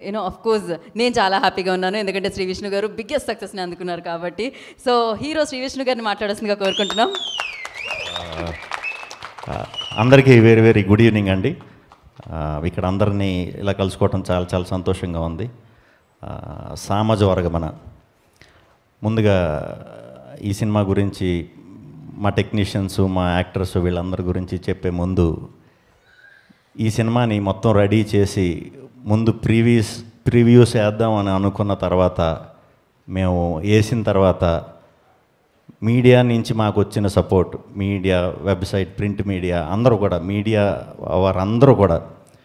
You know of course నేను చాలా హ్యాపీగా ఉన్నాను ఎందుకంటే శ్రీ విష్ణు గారు బిగ్గెస్ట్ సక్సెస్ని అందుకున్నారు కాబట్టి సో హీరో శ్రీ విష్ణు గారిని మాట్లాడాల్సిందిగా కోరుకుంటున్నాం ఆ, అందరికీ వెరీ వెరీ గుడ్ ఈవినింగ్ అండి ఆ, ఇక్కడ అందరినీ ఇలా కలుసుకోవటం చాలా చాలా సంతోషంగా ఉంది ఆ, సామాజ వర్గమన ముందుగా ఈ సినిమా గురించి మా టెక్నీషియన్స్ మా యాక్టర్స్ వీళ్ళందరి గురించి చెప్పే ముందు ఈ సినిమాని మొత్తం రెడీ చేసి ముందు ప్రీవియస్ ప్రివ్యూస్ వేద్దామని అనుకున్న తర్వాత మేము వేసిన తర్వాత మీడియా నుంచి మాకు వచ్చిన support media website print media అందరూ కూడా మీడియా వారందరూ కూడా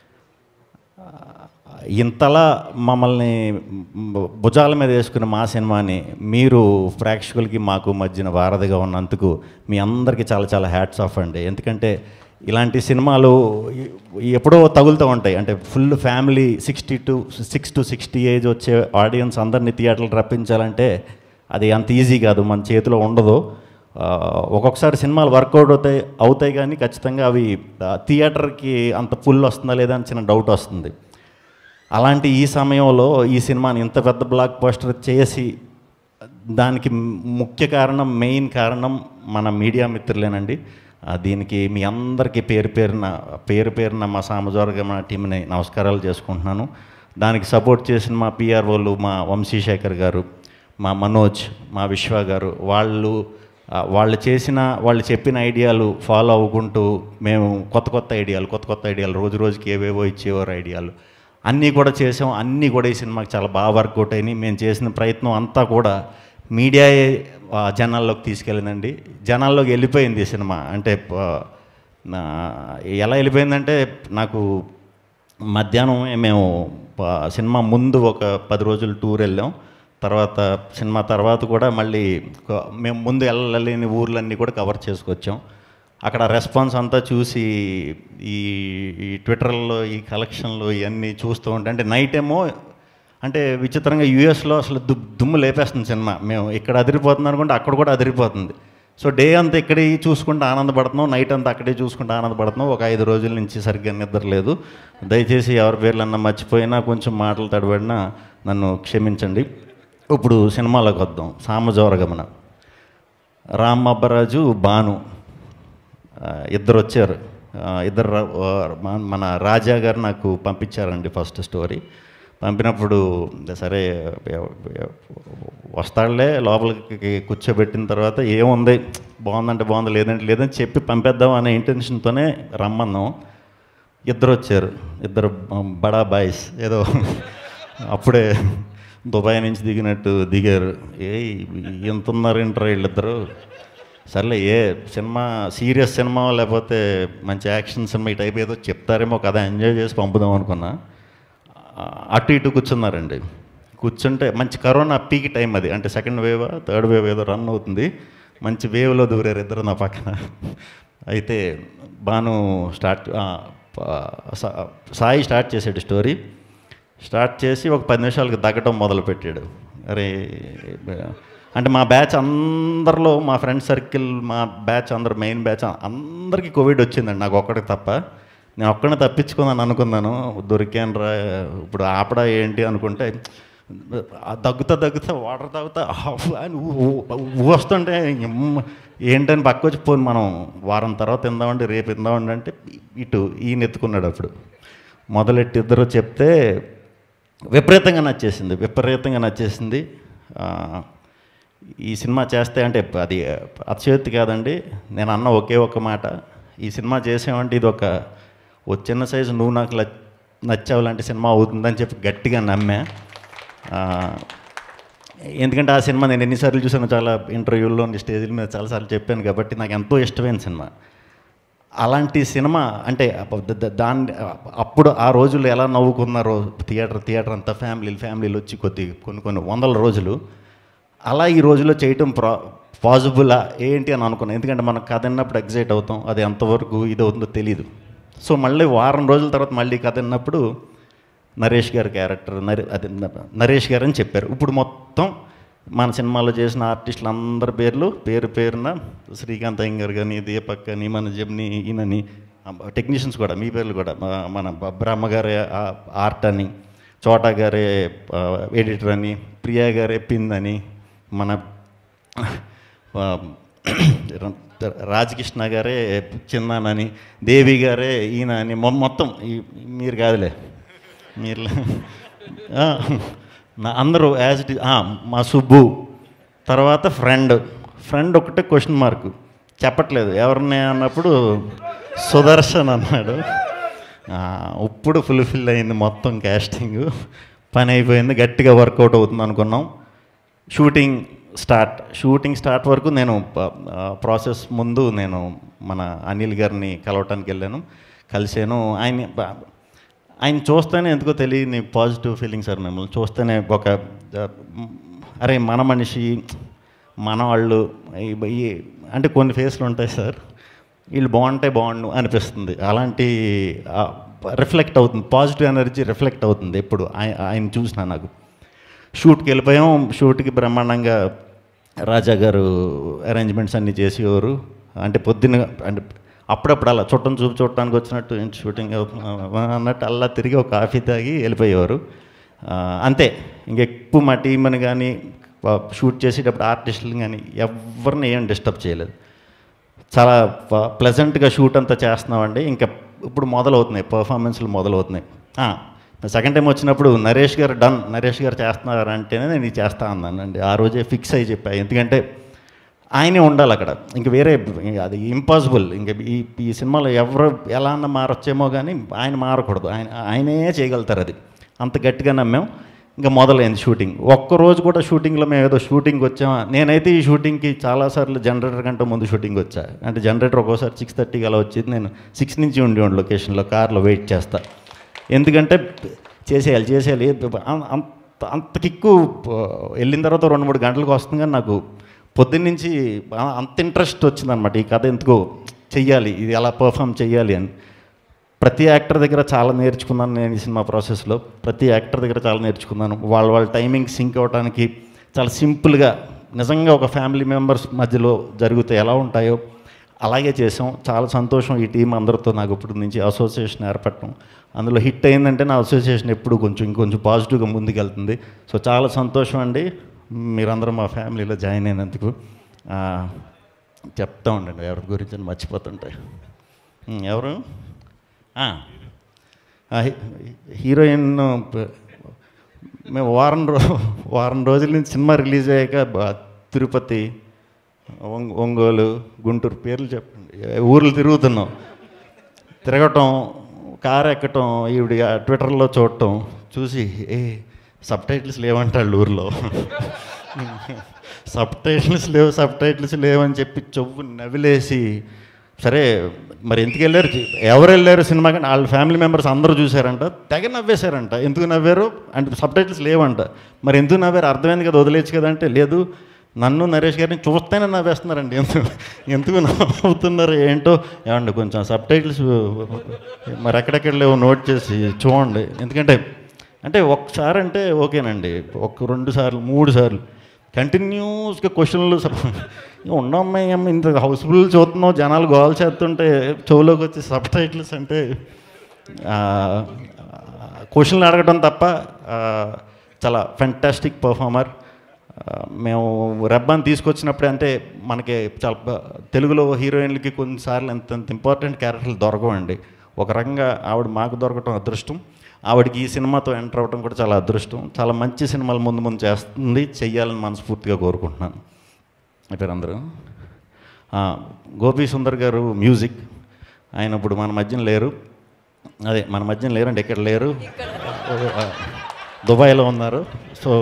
ఆ, ఇంతలా మమ్మల్ని భుజాల మీద వేసుకున్న మా సినిమాని మీరు ప్రేక్షకులకి మాకు మధ్యన వారధిగా ఉన్నందుకు మీ అందరికీ చాలా చాలా హ్యాట్స్ ఆఫ్ అండి ఎందుకంటే ఇలాంటి సినిమాలు ఎప్పుడో తగులుతూ ఉంటాయి అంటే full family sixty to six to sixty age వచ్చే ఆడియన్స్ అందరినీ థియేటర్లు రప్పించాలంటే అది అంత ఈజీ కాదు మన చేతిలో ఉండదు ఆ, ఒక్కొక్కసారి సినిమాలు వర్కౌట్ అవుతాయి అవుతాయి కానీ ఖచ్చితంగా అవి ఆ, థియేటర్కి అంత ఫుల్ వస్తుందా లేదా అని చిన్న డౌట్ వస్తుంది అలాంటి ఈ సమయంలో ఈ సినిమాని ఇంత పెద్ద బ్లాక్ పోస్టర్ చేసి దానికి ముఖ్య కారణం మెయిన్ కారణం మన మీడియా మిత్రులేనండి ఆ, దీనికి మీ అందరికీ పేరు పేరున పేరు పేరున మా సామజవర్గ మా టీంని నమస్కారాలు చేసుకుంటున్నాను దానికి సపోర్ట్ చేసిన మా పిఆర్ఓలు మా వంశీశేఖర్ గారు మా మనోజ్ మా విశ్వ గారు వాళ్ళు ఆ, వాళ్ళు చేసిన వాళ్ళు చెప్పిన ఐడియాలు ఫాలో అవ్వుకుంటూ మేము కొత్త కొత్త ఐడియాలు కొత్త కొత్త ఐడియాలు రోజు రోజుకి ఏవేవో ఇచ్చేవారు ఐడియాలు అన్నీ కూడా చేసాం అన్నీ కూడా ఈ సినిమాకి చాలా బాగా వర్కౌట్ అయినాయి మేము చేసిన ప్రయత్నం అంతా కూడా మీడియాయే ఆ, జనాల్లోకి తీసుకెళ్ళిందండి జనాల్లోకి వెళ్ళిపోయింది ఈ సినిమా అంటే ఆ, నా- ఎలా వెళ్ళిపోయిందంటే నాకు మధ్యాహ్నం మేము ఆ, సినిమా ముందు ఒక పది రోజులు టూర్ వెళ్ళాం తర్వాత సినిమా తర్వాత కూడా మళ్ళీ ఒక- మేము ముందు వెళ్ళలేని ఊర్లన్నీ కూడా కవర్ చేసుకొచ్చాం అక్కడ రెస్పాన్స్ అంతా చూసి ఈ ఈ ట్విట్టర్లో ఈ కలెక్షన్లు ఇవన్నీ చూస్తూ ఉంటే అంటే నైట్ ఏమో అంటే విచిత్రంగా యూఎస్లో అసలు దు దుమ్ము లేపేస్తుంది సినిమా మేము ఇక్కడ అదిరిపోతుంది అనుకుంటే అక్కడ కూడా అదిరిపోతుంది సో డే అంతా ఇక్కడే చూసుకుంటూ ఆనందపడుతున్నాం నైట్ అంతా అక్కడే చూసుకుంటూ ఆనందపడుతున్నాం ఒక ఐదు రోజుల నుంచి సరిగ్గా నిద్ర లేదు దయచేసి ఎవరి పేర్లన్నా మర్చిపోయినా కొంచెం మాటలు తడబడినా నన్ను క్షమించండి ఇప్పుడు సినిమాలోకి వద్దాం సామజోరగమన రామ్ అబ్బరాజు భాను ఆ, ఇద్దరు వచ్చారు ఆ, ఇద్దరు రా- ఆ, మన- మన రాజా గారు నాకు పంపించారండి ఫస్ట్ స్టోరీ పంపినప్పుడు సరే ఎ- ఎ- వస్తాడులే లోపలికి కూర్చోబెట్టిన తర్వాత ఏముంది బాగుందంటే బాగుంది లేదంటే లేదని చెప్పి పంపేద్దాం అనే ఇంటెన్షన్తోనే రమ్మన్నాం ఇద్దరు వచ్చారు ఇద్దరు బడా బాయ్స్ ఏదో అప్పుడే దుబాయ్ నుంచి దిగినట్టు దిగారు ఏ ఎంత ఉన్నారు ఇంటర్ వీళ్ళిద్దరు సర్లే ఏ సినిమా సీరియస్ సినిమా లేకపోతే మంచి యాక్షన్ సినిమా ఈ టైప్ ఏదో చెప్తారేమో కదా ఎంజాయ్ చేసి పంపుదాం అనుకున్నా ఆ, అటు ఇటు కూర్చున్నారండి కూర్చుంటే మంచి కరోనా పీక్ టైం అది అంటే సెకండ్ వేవ్ థర్డ్ వేవ్ ఏదో రన్ అవుతుంది మంచి వేవ్లో దూరారు ఇద్దరు నా పక్కన అయితే బాను స్టార్ట్ ఆ, ప- సా- సాయి స్టార్ట్ చేసాడు స్టోరీ స్టార్ట్ చేసి ఒక పది నిమిషాలకి దగ్గటం మొదలుపెట్టాడు అరే అంటే మా బ్యాచ్ అందరిలో మా ఫ్రెండ్ సర్కిల్ మా బ్యాచ్ అందరు మెయిన్ బ్యాచ్ అందరికీ కోవిడ్ వచ్చిందండి నాకు ఒక్కడికి తప్ప నేను ఒక్కడిని తప్పించుకుందాను అనుకున్నాను దొరికాను రా ఇప్పుడు ఆపడా ఏంటి అనుకుంటే ఆ దగ్గుతా దగ్గుతా వాటర్ తాగుతా ఆఫ్ అని ఊ- ఊ- ఊ వస్తుంటే ఎమ్మ ఏంటని పక్క వచ్చి పోను మనం వారం తర్వాత తిందామండి రేపు తిందామండి అంటే ఇటు ఈయన ఎత్తుకున్నాడు అప్పుడు మొదలెట్టి ఇద్దరు చెప్తే విపరీతంగా నచ్చేసింది విపరీతంగా నచ్చేసింది ఆ, ఈ సినిమా చేస్తే అంటే అది అతిశయోక్తి కాదండి నేను అన్న ఒకే ఒక మాట ఈ సినిమా చేసామంటే ఇది ఒక ఓ చిన్న సైజు నువ్వు నాకు ల- నచ్చావు లాంటి సినిమా అవుతుందని చెప్పి గట్టిగా నమ్మా ఆ, ఎందుకంటే ఆ సినిమా నేను ఎన్నిసార్లు చూసాను చాలా ఇంటర్వ్యూల్లో స్టేజ్ల మీద చాలాసార్లు చెప్పాను కాబట్టి నాకు ఎంతో ఇష్టమైన సినిమా అలాంటి సినిమా అంటే అప్ప- ద- ద- దాన్ని అప్పుడు ఆ రోజుల్లో ఎలా నవ్వుకున్నారో థియేటర్ థియేటర్ అంతా ఫ్యామిలీలు ఫ్యామిలీలు వచ్చి కొద్ది కొన్ని కొన్ని వందల రోజులు అలా ఈ రోజుల్లో చేయటం ప్రా పాసిబులా ఏంటి అని అనుకున్నాను ఎందుకంటే మనం కథ విన్నప్పుడు ఎగ్జైట్ అవుతాం అది ఎంతవరకు ఇది అవుతుందో తెలియదు సో మళ్ళీ వారం రోజుల తర్వాత మళ్ళీ కథ విన్నప్పుడు నరేష్ గారి క్యారెక్టర్ నరే అది న- నరేష్ గారు అని చెప్పారు ఇప్పుడు మొత్తం మన సినిమాలో చేసిన ఆర్టిస్టులు అందరి పేర్లు పేరు పేరున శ్రీకాంత్ అయ్యంగారు కానీ దీపక్ అని మన జమ్ని ఈయనని టెక్నీషియన్స్ కూడా మీ పేర్లు కూడా మా- మన బ- బ్రహ్మ గారి ఆ- ఆర్ట్ అని చోటా గారే ఎడిటర్ అని ప్రియా గారే పిన్ అని మన ఆ, రాజకృష్ణ గారే చిన్నానని దేవి గారే ఈయన అని మొ- మొత్తం ఈ- మీరు కాదులే మీరు ఆ, నా అందరూ యాజ్ ఇట్ ఈజ్ మా సుబ్బు తర్వాత ఫ్రెండ్ ఫ్రెండ్ ఒకటే క్వశ్చన్ మార్క్ చెప్పట్లేదు ఎవరిని అన్నప్పుడు సుదర్శన్ అన్నాడు ఆ, ఇప్పుడు ఫుల్ఫిల్ అయింది మొత్తం క్యాస్టింగ్ పని అయిపోయింది గట్టిగా వర్కౌట్ అవుతుంది అనుకున్నాం షూటింగ్ స్టార్ట్ షూటింగ్ స్టార్ట్ వరకు నేను ప్రాసెస్ ముందు నేను మన అనిల్ గారిని కలవటానికి వెళ్ళాను కలిసాను ఆయన బ- ఆయన చూస్తేనే ఎందుకో తెలియని పాజిటివ్ ఫీలింగ్ సార్ మిమ్మల్ని చూస్తేనే ఒక ఆ, అరే మన మనిషి మన వాళ్ళు ఈ- ఈ అంటే కొన్ని ఫేస్లు ఉంటాయి సార్ వీళ్ళు బాగుంటే బాగుండు అనిపిస్తుంది అలాంటి రిఫ్లెక్ట్ అవుతుంది పాజిటివ్ ఎనర్జీ రిఫ్లెక్ట్ అవుతుంది ఎప్పుడు ఆయ- ఆయన చూసినా నాకు షూట్కి వెళ్ళిపోయాం షూట్కి బ్రహ్మాండంగా రాజా గారు అరేంజ్మెంట్స్ అన్నీ చేసేవారు అంటే పొద్దున్న అంటే అప్పుడప్పుడు అలా చుట్టం చూపు చూడటానికి వచ్చినట్టు ఏంటి షూటింగ్ అవుతుందా అన్నట్టు అలా తిరిగి ఒక కాఫీ తాగి వెళ్ళిపోయేవారు ఆ, అంతే ఇంకెక్కువ మా టీం అని కానీ షూట్ చేసేటప్పుడు ఆర్టిస్టులు కానీ ఎవరిని ఏం డిస్టర్బ్ చేయలేదు చాలా ప్లెజెంట్గా షూట్ అంతా చేస్తున్నామండి ఇంకా ఇప్పుడు మొదలవుతున్నాయి పర్ఫార్మెన్స్లు మొదలవుతున్నాయి సెకండ్ టైం వచ్చినప్పుడు నరేష్ గారు డన్ నరేష్ గారు చేస్తున్నారు అంటేనే నేను ఇది చేస్తా అన్నానండి ఆ రోజే ఫిక్స్ అయ్యి చెప్పా ఎందుకంటే ఆయనే ఉండాలి అక్కడ ఇంక వేరే అది ఇంపాసిబుల్ ఇంకా ఈ ఈ సినిమాలో ఎవరు ఎలా అన్న మారొచ్చేమో కానీ ఆయన మారకూడదు ఆయన ఆయనే చేయగలుగుతారు అది అంత గట్టిగా నమ్మాం ఇంకా మొదలైంది షూటింగ్ ఒక్క రోజు కూడా షూటింగ్లో మేము ఏదో షూటింగ్ వచ్చామా నేనైతే ఈ షూటింగ్కి చాలాసార్లు జనరేటర్ కంటే ముందు షూటింగ్ వచ్చా అంటే జనరేటర్ ఒక్కోసారి సిక్స్ థర్టీకి అలా వచ్చేది నేను సిక్స్ నుంచి ఉండి ఉండి లొకేషన్లో కార్లో వెయిట్ చేస్తా ఎందుకంటే చేసేయాలి చేసేయాలి అం- అంత అంత కిక్కు ఆ, వెళ్ళిన తర్వాత రెండు మూడు గంటలకు వస్తుంది కానీ నాకు పొద్దున్న నుంచి ఆ- అంత ఇంట్రెస్ట్ వచ్చిందనమాట ఈ కథ ఎందుకో చెయ్యాలి ఇది ఎలా పర్ఫామ్ చెయ్యాలి అని ప్రతి యాక్టర్ దగ్గర చాలా నేర్చుకున్నాను నేను ఈ సినిమా ప్రాసెస్లో ప్రతి యాక్టర్ దగ్గర చాలా నేర్చుకున్నాను వాళ్ళ వాళ్ళ టైమింగ్ సింక్ అవ్వడానికి చాలా సింపుల్గా నిజంగా ఒక ఫ్యామిలీ మెంబర్స్ మధ్యలో జరిగితే ఎలా ఉంటాయో అలాగే చేసాం చాలా సంతోషం ఈ టీం అందరితో నాకు ఇప్పుడు నుంచి అసోసియేషన్ ఏర్పడటం అందులో హిట్ అయిందంటే నా అసోసియేషన్ ఎప్పుడు కొంచెం ఇంకొంచెం పాజిటివ్గా ముందుకెళ్తుంది సో చాలా సంతోషం అండి మీరందరూ మా ఫ్యామిలీలో జాయిన్ అయినందుకు ఆ, చెప్తా ఉండండి ఎవరి గురించి అని మర్చిపోతుంటాయి ఉమ్, ఎవరు ఆ, ఆ హీ- హీరోయిన్ ప- మేము వారం రో వారం రోజుల నుంచి సినిమా రిలీజ్ అయ్యాక బ- తిరుపతి ఒంగ- ఒంగోలు గుంటూరు పేర్లు చెప్పండి ఊర్లు తిరుగుతున్నాం తిరగటం కారు ఎక్కటం ఈవిడ ట్విట్టర్లో చూడటం చూసి ఏ సబ్ టైటిల్స్ లేవంటాళ్ళు ఊర్లో సబ్ టైటిల్స్ లేవు సబ్ టైటిల్స్ లేవని చెప్పి చెవు నవిలేసి సరే మరి ఎందుకు వెళ్ళారు ఎవరు వెళ్ళారు సినిమా కానీ వాళ్ళ ఫ్యామిలీ మెంబర్స్ అందరూ చూశారంట తెగ నవ్వేశారంట ఎందుకు నవ్వారు అంటే సబ్ టైటిల్స్ లేవంట మరి ఎందుకు నవ్వారు అర్థమైంది కదా వదిలేచ్చు కదా అంటే లేదు నన్ను నరేష్ గారిని చూస్తేనే నవ్వేస్తున్నారండి ఎందుకు ఎందుకు నవ్వుతున్నారు ఏంటో ఏమండి కొంచెం సబ్ టైటిల్స్ మరి ఎక్కడెక్కడ లేవో నోట్ చేసి చూడండి ఎందుకంటే అంటే ఒకసారి అంటే ఓకేనండి ఒక రెండు సార్లు మూడు సార్లు కంటిన్యూస్గా క్వశ్చన్లు ఉండమ్మాయి అమ్మ ఇంత హౌస్ఫుల్ చూస్తున్నావు జనాలు గోల్ చేస్తుంటే చెవులోకి వచ్చి సబ్ టైటిల్స్ అంటే క్వశ్చన్లు అడగడం తప్ప ఆ, చాలా ఫెంటాస్టిక్ పర్ఫార్మర్ మేము రెబ్బాన్ తీసుకొచ్చినప్పుడే అంటే మనకి చాలా బ- తెలుగులో హీరోయిన్లకి కొన్నిసార్లు ఎంత ఎంత ఇంపార్టెంట్ క్యారెక్టర్లు దొరకవండి ఒక రకంగా ఆవిడ మాకు దొరకటం అదృష్టం ఆవిడకి ఈ సినిమాతో ఎంటర్ అవ్వడం కూడా చాలా అదృష్టం చాలా మంచి సినిమాలు ముందు ముందు చేస్తుంది చెయ్యాలని మనస్ఫూర్తిగా కోరుకుంటున్నాను అయిపోయారు అందరూ ఆ, గోపీ సుందర్ గారు మ్యూజిక్ ఆయన ఇప్పుడు మన మధ్యన లేరు అదే మన మధ్యన లేరు అంటే ఇక్కడ లేరు ఆ, దుబాయ్లో ఉన్నారు సో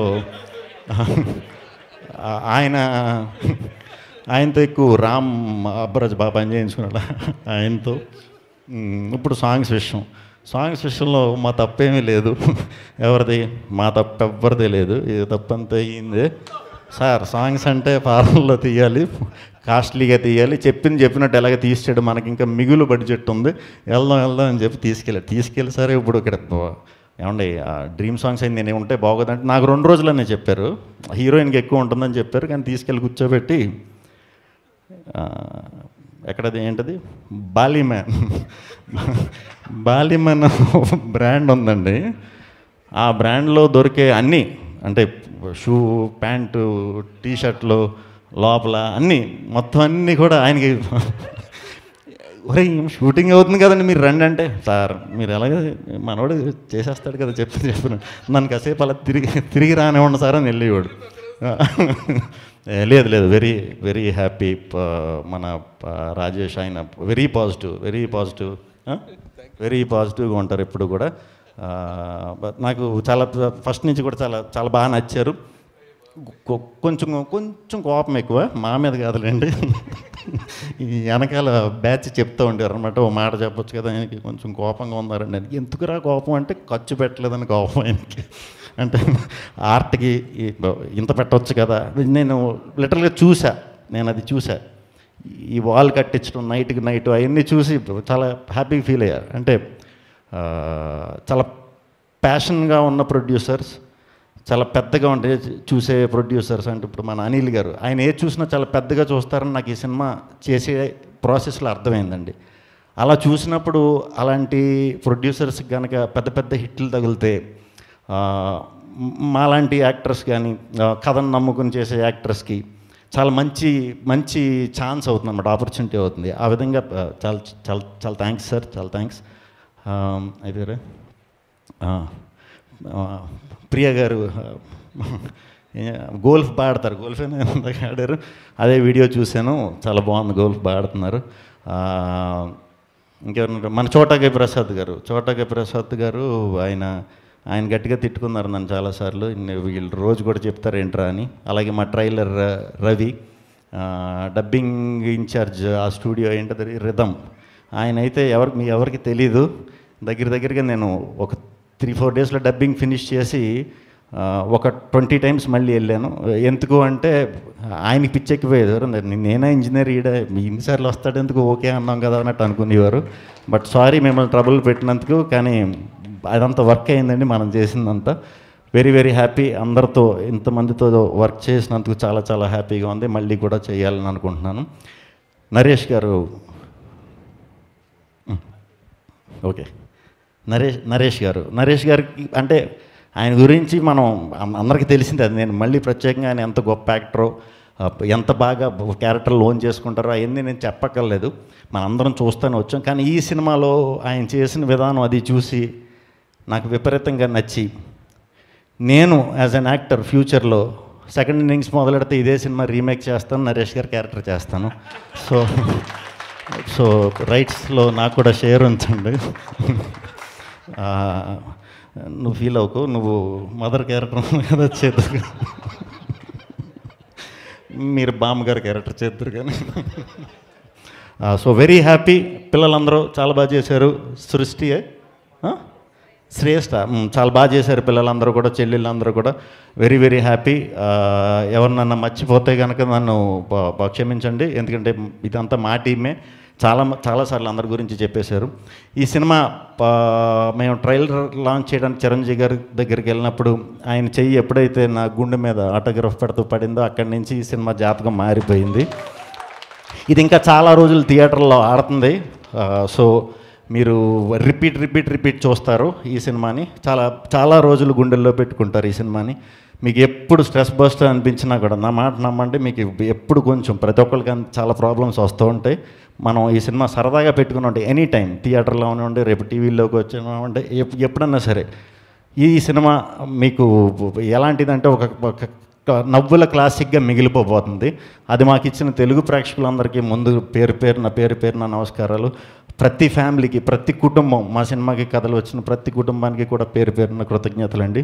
ఆ, ఆయన ఆయనతో ఎక్కువ రామ్ అబ్బరాజ్ బాగా పని చేయించుకున్నాడు ఆయనతో ఉమ్, ఇప్పుడు సాంగ్స్ విషయం సాంగ్స్ విషయంలో మా తప్పేమీ లేదు ఎవరిది మా తప్పు ఎవ్వరిది లేదు ఇది తప్పంతా అయ్యింది సార్ సాంగ్స్ అంటే పార్లర్లో తీయాలి కాస్ట్లీగా తీయాలి చెప్పింది చెప్పినట్టు ఎలాగ తీసాడు మనకి ఇంకా మిగులు బడ్జెట్ ఉంది వెళ్దాం వెళ్దాం అని చెప్పి తీసుకెళ్ళాడు తీసుకెళ్ళి సరే ఇప్పుడు ఇక్కడ ఏమండి డ్రీమ్ సాంగ్స్ అయింది నేను ఉంటే బాగోదంటే నాకు రెండు రోజులనే చెప్పారు హీరోయిన్కి ఎక్కువ ఉంటుందని చెప్పారు కానీ తీసుకెళ్ళి కూర్చోబెట్టి ఆ, ఎక్కడది ఏంటది బాలీమ్యాన్ బాలీమ్యాన్ బ్రాండ్ ఉందండి ఆ బ్రాండ్లో దొరికే అన్నీ అంటే షూ ప్యాంటు టీ షర్ట్లు లోపల అన్నీ మొత్తం అన్నీ కూడా ఆయనకి ఒరే షూటింగ్ అవుతుంది కదండి మీరు రండి అంటే సార్ మీరు ఎలాగ మనోడు చేసేస్తాడు కదా చెప్పి చెప్పిన నన్ను కాసేపు అలా తిరిగి తిరిగి రానివ్వండి సార్ అని వెళ్ళేవాడు ఏ, లేదు లేదు వెరీ వెరీ హ్యాపీ మన ప- రాజేష్ ఆయన very positive very positive very పాజిటివ్గా ఉంటారు ఎప్పుడు కూడా ఆ, బట్ నాకు చాలా ఫస్ట్ నుంచి కూడా చాలా చాలా బాగా నచ్చారు కొ- కొంచెం కొంచెం కోపం ఎక్కువ మా మీద కాదులేండి ఈ వెనకాల బ్యాచ్ చెప్తూ ఉండేవారు అనమాట ఓ మాట చెప్పొచ్చు కదా ఆయనకి కొంచెం కోపంగా ఉన్నారండి ఆయనకి ఎందుకురా కోపం అంటే ఖర్చు పెట్టలేదని కోపం ఆయనకి అంటే ఆర్ట్కి ఈ- ఇంత పెట్టవచ్చు కదా నేను లిటరల్గా చూసా నేను అది చూసా ఈ వాల్ కట్టించడం నైట్కి నైట్ అవన్నీ చూసి చాలా హ్యాపీగా ఫీల్ అయ్యారు అంటే ఆ, చాలా ప్యాషన్గా ఉన్న ప్రొడ్యూసర్స్ చాలా పెద్దగా ఉంటే చూసే ప్రొడ్యూసర్స్ అంటే ఇప్పుడు మన అనిల్ గారు ఆయన ఏది చూసినా చాలా పెద్దగా చూస్తారని నాకు ఈ సినిమా చేసే ప్రాసెస్లో అర్థమైందండి అలా చూసినప్పుడు అలాంటి ప్రొడ్యూసర్స్కి కనుక పెద్ద పెద్ద హిట్లు తగిలితే ఆ, మ- మాలాంటి యాక్టర్స్ కానీ ఆ, కథను నమ్ముకుని చేసే యాక్టర్స్కి చాలా మంచి మంచి ఛాన్స్ అవుతుంది అన్నమాట ఆపర్చునిటీ అవుతుంది ఆ విధంగా ఆ, చాలా చాలా చాలా థ్యాంక్స్ సార్ చాలా థ్యాంక్స్ అయితే ప్రియ గారు ఏ- గోల్ఫ్ బాగా ఆడతారు గోల్ఫ్ ఇందాక ఆడారు అదే వీడియో చూశాను చాలా బాగుంది గోల్ఫ్ బాగా ఆడుతున్నారు ఆ, ఇంకెవరు మన చోటాకి ప్రసాద్ గారు చోటాకి ప్రసాద్ గారు ఆయన ఆయన గట్టిగా తిట్టుకున్నారు నన్ను చాలాసార్లు ఇన్ని వీళ్ళు రోజు కూడా చెప్తారు ఏంట్రా అని అలాగే మా ట్రైలర్ రవి ఆ, డబ్బింగ్ ఇన్ఛార్జ్ ఆ స్టూడియో ఏంటది రిధమ్ ఆయన అయితే ఎవరికి మీ ఎవరికి తెలీదు దగ్గర దగ్గరగా నేను ఒక త్రీ ఫోర్ డేస్లో డబ్బింగ్ ఫినిష్ చేసి ఆ, ఒక ట్వంటీ టైమ్స్ మళ్ళీ వెళ్ళాను ఎందుకు అంటే ఆయనకి పిచ్చెక్కిపోయేది ఎవరు నేనే ఇంజనీర్ ఈడ మీ ఇన్నిసార్లు వస్తాడు ఎందుకు ఓకే అన్నాం కదా అన్నట్టు అనుకునేవారు బట్ సారీ మిమ్మల్ని ట్రబుల్ పెట్టినందుకు కానీ అదంతా వర్క్ అయిందండి మనం చేసిందంతా వెరీ వెరీ హ్యాపీ అందరితో ఇంతమందితో వర్క్ చేసినందుకు చాలా చాలా హ్యాపీగా ఉంది మళ్ళీ కూడా చేయాలని అనుకుంటున్నాను నరేష్ గారు ఓకే నరేష్ నరేష్ గారు నరేష్ గారికి అంటే ఆయన గురించి మనం అం- అందరికీ తెలిసిందే అది నేను మళ్ళీ ప్రత్యేకంగా ఆయన ఎంత గొప్ప యాక్టరో ఆ, ఎంత బాగా క్యారెక్టర్ లోన్ చేసుకుంటారో అవన్నీ నేను చెప్పక్కర్లేదు మనందరం చూస్తూనే వచ్చాం కానీ ఈ సినిమాలో ఆయన చేసిన విధానం అది చూసి నాకు విపరీతంగా నచ్చి నేను యాజ్ అన్ యాక్టర్ ఫ్యూచర్లో సెకండ్ ఇన్నింగ్స్ మొదలెడితే ఇదే సినిమా రీమేక్ చేస్తాను నరేష్ గారి క్యారెక్టర్ చేస్తాను సో సో రైట్స్లో నాకు కూడా షేర్ ఉంచండి ఆ, నువ్వు ఫీల్ అవ్వకు నువ్వు మదర్ క్యారెక్టర్ ఉంది కదా చేద్దరు మీరు బామ్మగారి క్యారెక్టర్ చేద్దరు కానీ సో వెరీ హ్యాపీ పిల్లలందరూ చాలా బాగా చేశారు సృష్టియే ఆ? శ్రేష్ఠ మ్, చాలా బాగా చేశారు పిల్లలందరూ కూడా చెల్లెళ్ళందరూ కూడా వెరీ వెరీ హ్యాపీ ఎవరినన్నా మర్చిపోతే కనుక నన్ను బ- బ- క్షమించండి ఎందుకంటే ఇదంతా మా టీమే చాలా మ- చాలాసార్లు అందరి గురించి చెప్పేశారు ఈ సినిమా ప- మేము ట్రైలర్ లాంచ్ చేయడానికి చిరంజీవి గారి దగ్గరికి వెళ్ళినప్పుడు ఆయన చెయ్యి ఎప్పుడైతే నా గుండె మీద ఆటోగ్రాఫ్ పెడుతూ పడిందో అక్కడి నుంచి ఈ సినిమా జాతకం మారిపోయింది ఇది ఇంకా చాలా రోజులు థియేటర్లో ఆడుతుంది ఆ, సో మీరు రిపీట్ రిపీట్ రిపీట్ చూస్తారు ఈ సినిమాని చాలా చాలా రోజులు గుండెల్లో పెట్టుకుంటారు ఈ సినిమాని మీకు ఎప్పుడు స్ట్రెస్ బస్ట్ అనిపించినా కూడా నా మాట నమ్మండి మీకు ఎప్పుడు కొంచెం ప్రతి ఒక్కరికి అంత చాలా ప్రాబ్లమ్స్ వస్తూ ఉంటాయి మనం ఈ సినిమా సరదాగా పెట్టుకుని ఉంటే ఎనీ టైం థియేటర్లో ఉండి రేపు టీవీలోకి వచ్చినామంటే ఎప్- ఎప్పుడన్నా సరే ఈ సినిమా మీకు ఎలాంటిదంటే ఒక ఒక ఒక నవ్వుల క్లాసిక్గా మిగిలిపోబోతుంది అది మాకు ఇచ్చిన తెలుగు ప్రేక్షకులందరికీ ముందు పేరు పేరున పేరు పేరున నమస్కారాలు ప్రతి ఫ్యామిలీకి ప్రతి కుటుంబం మా సినిమాకి కథలు వచ్చిన ప్రతి కుటుంబానికి కూడా పేరు పేరున కృతజ్ఞతలండి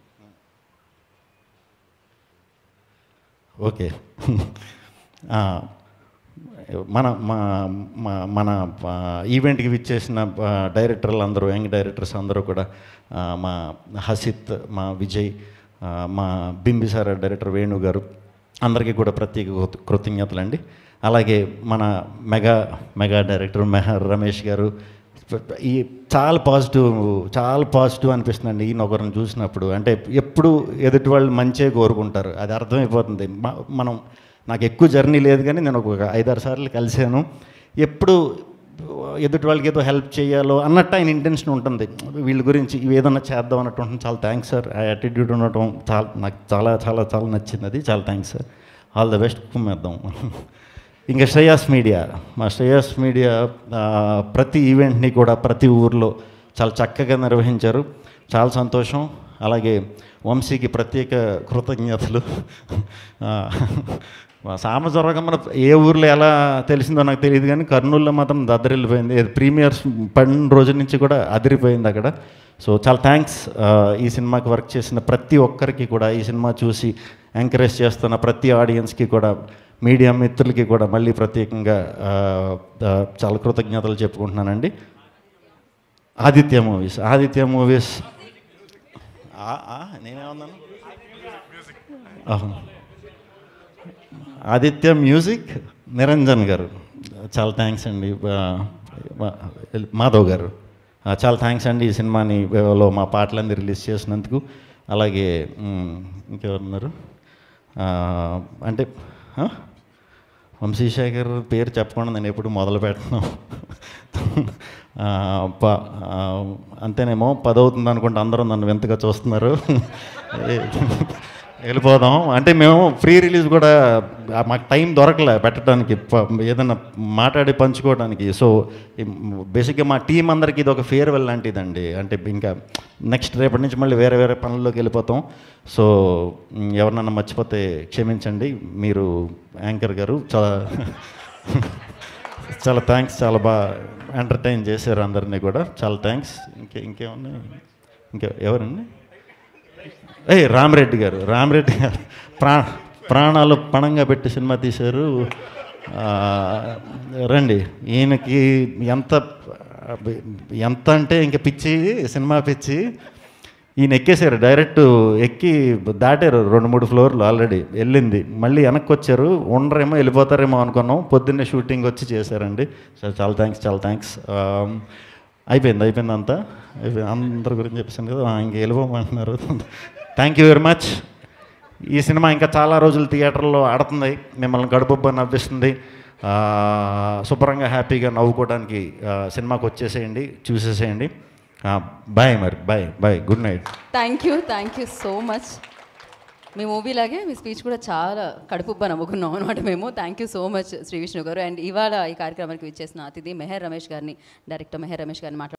ఓకే ఆ, మన మా మా- మన ఆ, ఈవెంట్కి విచ్చేసిన ఆ, డైరెక్టర్లు అందరూ యంగ్ డైరెక్టర్స్ అందరూ కూడా ఆ, మా హసిత్ మా విజయ్ ఆ, మా బింబిసార డైరెక్టర్ వేణు గారు అందరికీ కూడా ప్రత్యేక కృత- కృతజ్ఞతలండి అలాగే మన mega mega director Meher Ramesh garu ఈ చాలా పాజిటివ్ చాలా పాజిటివ్ అనిపిస్తుందండి ఈయన ఒకరిని చూసినప్పుడు అంటే ఎప్పుడు ఎదుటి వాళ్ళు మంచే కోరుకుంటారు అది అర్థమైపోతుంది మ- మనం నాకు ఎక్కువ జర్నీ లేదు కానీ నేను ఒక ఐదారు సార్లు కలిశాను ఎప్పుడు ఎదుటి వాళ్ళకి ఏదో హెల్ప్ చేయాలో అన్నట్టు ఆయన ఇంటెన్షన్ ఉంటుంది వీళ్ళ గురించి ఇవి ఏదన్నా చేద్దాం అన్నట్టు ఉంటుంది చాలా థ్యాంక్స్ సార్ ఆ యాటిట్యూడ్ ఉండటం చాలా నాకు చాలా చాలా చాలా నచ్చింది అది చాలా thanks sir all the best కుమ్మేద్దాం ఇంకా శ్రేయాస్ మీడియా మా శ్రేయాస్ మీడియా ఆ, ప్రతి ఈవెంట్ని కూడా ప్రతి ఊర్లో చాలా చక్కగా నిర్వహించారు చాలా సంతోషం అలాగే వంశీకి ప్రత్యేక కృతజ్ఞతలు ఆ, మా సామజ్వరగమన ఏ ఊర్లో ఎలా తెలిసిందో నాకు తెలియదు కానీ కర్నూలులో మాత్రం దద్దరిల్లిపోయింది ఇది ప్రీమియర్స్ పడిన రోజు నుంచి కూడా అదిరిపోయింది అక్కడ సో చాలా థ్యాంక్స్ ఈ సినిమాకి వర్క్ చేసిన ప్రతి ఒక్కరికి కూడా ఈ సినిమా చూసి ఎంకరేజ్ చేస్తున్న ప్రతి ఆడియన్స్కి కూడా మీడియా మిత్రులకి కూడా మళ్ళీ ప్రత్యేకంగా ఆ, ఆ, చాలా కృతజ్ఞతలు చెప్పుకుంటున్నానండి ఆదిత్య మూవీస్ ఆదిత్య మూవీస్ నేనేమన్నాను అవును ఆదిత్య మ్యూజిక్ నిరంజన్ గారు చాలా థ్యాంక్స్ అండి ఆ, మా- మాధవ్ గారు ఆ, చాలా థ్యాంక్స్ అండి ఈ సినిమాని లో మా పాటలన్నీ రిలీజ్ చేసినందుకు అలాగే మ్, ఇంకెవరున్నారు ఆ, అంటే ఆ? వంశీశేఖర్ పేరు చెప్పకుండా నేను ఎప్పుడు మొదలు పెట్టను ఆ, ప- ఆ, అంతేనేమో పదవుతుంది అనుకుంటే అందరూ నన్ను వింతగా చూస్తున్నారు ఏ- వెళ్ళిపోదాం అంటే మేము ఫ్రీ రిలీజ్ కూడా ఆ, మాకు టైం దొరకలే పెట్టడానికి ప- ఏదైనా మాట్లాడి పంచుకోవడానికి సో బేసిక్గా మా టీం అందరికీ ఇది ఒక ఫేర్వెల్ లాంటిదండి అంటే ఇంకా నెక్స్ట్ రేపటి నుంచి మళ్ళీ వేరే వేరే పనుల్లోకి వెళ్ళిపోతాం సో మ్, ఎవరినన్నా మర్చిపోతే క్షమించండి మీరు యాంకర్ గారు చాలా చాలా థ్యాంక్స్ చాలా బాగా ఎంటర్టైన్ చేశారు అందరినీ కూడా చాలా థ్యాంక్స్ ఇంకే ఇంకేమున్నాయి ఇంకా ఎవరండి ఏ రామరెడ్డి గారు రామరెడ్డి గారు ప్రా ప్రాణాలు పణంగా పెట్టి సినిమా తీశారు ఆ, రండి ఈయనకి ఎంత ఎంత అంటే ఇంకా పిచ్చి సినిమా పిచ్చి ఈయన ఎక్కేశారు డైరెక్ట్ ఎక్కి దాటారు రెండు మూడు ఫ్లోర్లు ఆల్రెడీ వెళ్ళింది మళ్ళీ వెనక్కి వచ్చారు ఉండరేమో వెళ్ళిపోతారేమో అనుకున్నాం పొద్దున్నే షూటింగ్ వచ్చి చేశారండి సో చాలా థ్యాంక్స్ చాలా థ్యాంక్స్ అయిపోయింది అయిపోయింది అంతా అయిపోయింది అందరి గురించి చెప్పేసాను కదా ఆ, ఇంక వెళ్ళిపోమంటున్నారు థ్యాంక్ యూ వెరీ మచ్ ఈ సినిమా ఇంకా చాలా రోజులు థియేటర్లో ఆడుతుంది మిమ్మల్ని గడుపుబ్బ నవ్విస్తుంది ఆ, శుభ్రంగా హ్యాపీగా నవ్వుకోవడానికి ఆ, సినిమాకి వచ్చేసేయండి చూసేసేయండి బాయ్ మరి bye bye good night thank you thank you so much మీ మూవీలాగే మీ స్పీచ్ కూడా చాలా కడుపుబ్బ నవ్వుకున్నాం అనమాట మేము thank you so much Sri Vishnu garu and ఇవాళ ఈ కార్యక్రమానికి విచ్చేసిన అతిథి మెహర్ రమేష్ గారిని డైరెక్టర్ మెహర్ రమేష్ గారిని మాట్లాడు